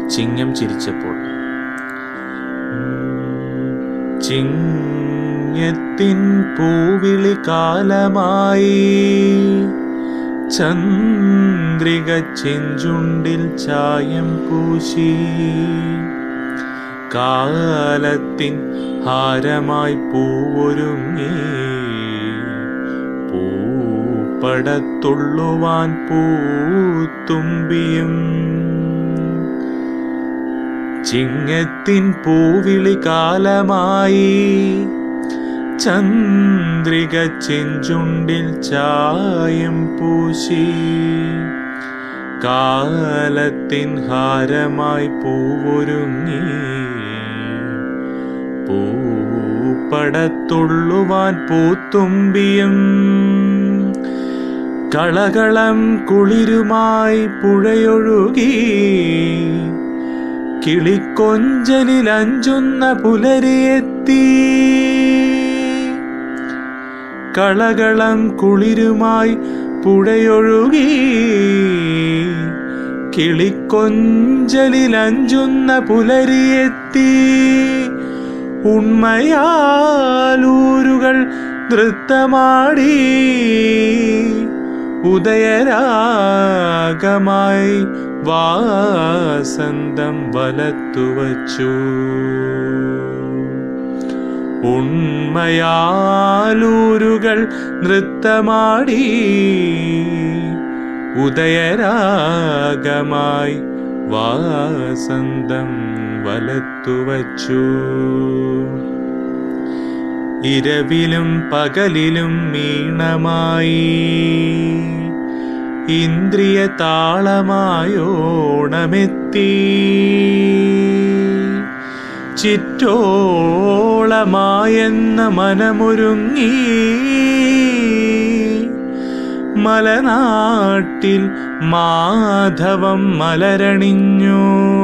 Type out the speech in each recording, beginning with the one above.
ചിങ്ങം ചിരിച്ചപ്പോൾ ചിങ്ങത്തിൻ പൂവിളി കാലമായി ചന്ദ്രിക ചെഞ്ചുണ്ടിൽ ചായം പൂശി കാലത്തിൻ ഹാരമായി പൂവൊരുങ്ങി പൂപ്പടത്തുള്ളുവാൻ പൂത്തുമ്പിയും ചിങ്ങത്തിൻ പൂവിളി കാലമായി ചന്ദ്രിക ചെഞ്ചുണ്ടിൽ ചായം പൂശി കാലത്തിൻ ഹാരമായി പൂവൊരുങ്ങി പൂപ്പടത്തുള്ളുവാൻ പൂത്തുമ്പിയും കളകളം കുളിരുമായി പുഴയൊഴുകി കിളിക്കൊഞ്ചലിൽ അഞ്ചുന്ന പുലരിയെത്തി കളകളം കുളിരുമായി പുഴയൊഴുകി കിളിക്കൊഞ്ചലിൽ അഞ്ചുന്ന പുലരിയെത്തി ഉണ്മയാലൂരുകൾ നൃത്തമാടി ഉദയരാഗമായി വാസന്തം വലത്തുവച്ചു ഉണ്മയാലൂരുകൾ നൃത്തമാടി ഉദയരാഗമായി വാസന്തം വലത്തുവച്ചു ഇരവിലും പകലിലും മീണമായി ഇന്ദ്രിയ താളമായോണമെത്തി ചിറ്റോളമായെന്ന മനമൊരുങ്ങി മലനാട്ടിൽ മാധവം മലരണിഞ്ഞു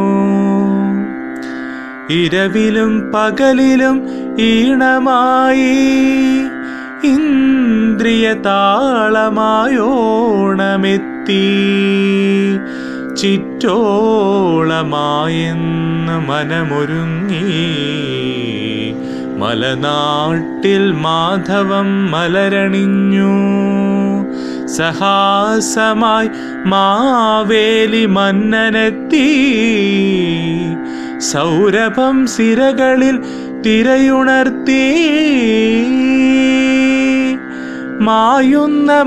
ഇരവിലും പകലിലും ഈണമായി ഇന്ദ്രിയ താളമായോണമെത്തി ചിറ്റോളമായെന്ന് മനമൊരുങ്ങി മലനാട്ടിൽ മാധവം മലരണിഞ്ഞു സഹാസമായി മാവേലി മന്നനെത്തി സൗരഭം സിരകളിൽ തിരയുണർത്തി മായുന്ന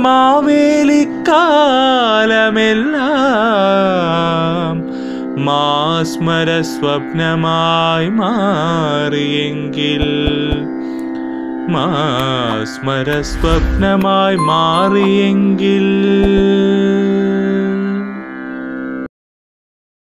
മാവേലിക്കാലമെല്ലാം മാസ്മര സ്വപ്നമായി മാറിയെങ്കിൽ മാസ്മര സ്വപ്നമായി മാറിയെങ്കിൽ